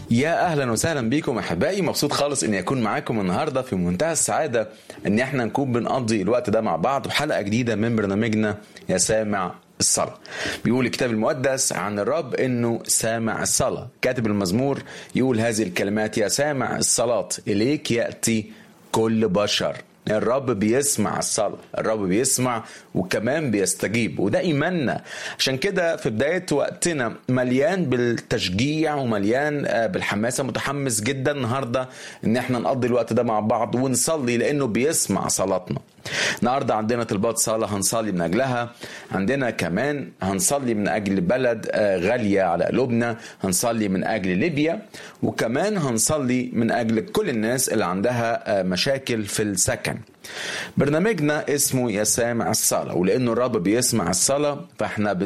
يا اهلا وسهلا بيكم احبائي مبسوط خالص اني اكون معاكم النهارده في منتهى السعاده ان احنا نكون بنقضي الوقت ده مع بعض بحلقه جديده من برنامجنا يا سامع الصلاة بيقول الكتاب المقدس عن الرب انه سامع الصلاة كاتب المزمور يقول هذه الكلمات يا سامع الصلاة اليك يأتي كل بشر الرب بيسمع الصلاة الرب بيسمع وكمان بيستجيب وده إيماننا عشان كده في بداية وقتنا مليان بالتشجيع ومليان بالحماسة متحمس جدا النهاردة إن احنا نقضي الوقت ده مع بعض ونصلي لأنه بيسمع صلاتنا النهاردة عندنا طلبات صلاة هنصلي من أجلها عندنا كمان هنصلي من أجل بلد غالية على قلوبنا هنصلي من أجل ليبيا وكمان هنصلي من أجل كل الناس اللي عندها مشاكل في السكن برنامجنا اسمه يا سامع الصلاة ولأنه الرب بيسمع الصلاة فاحنا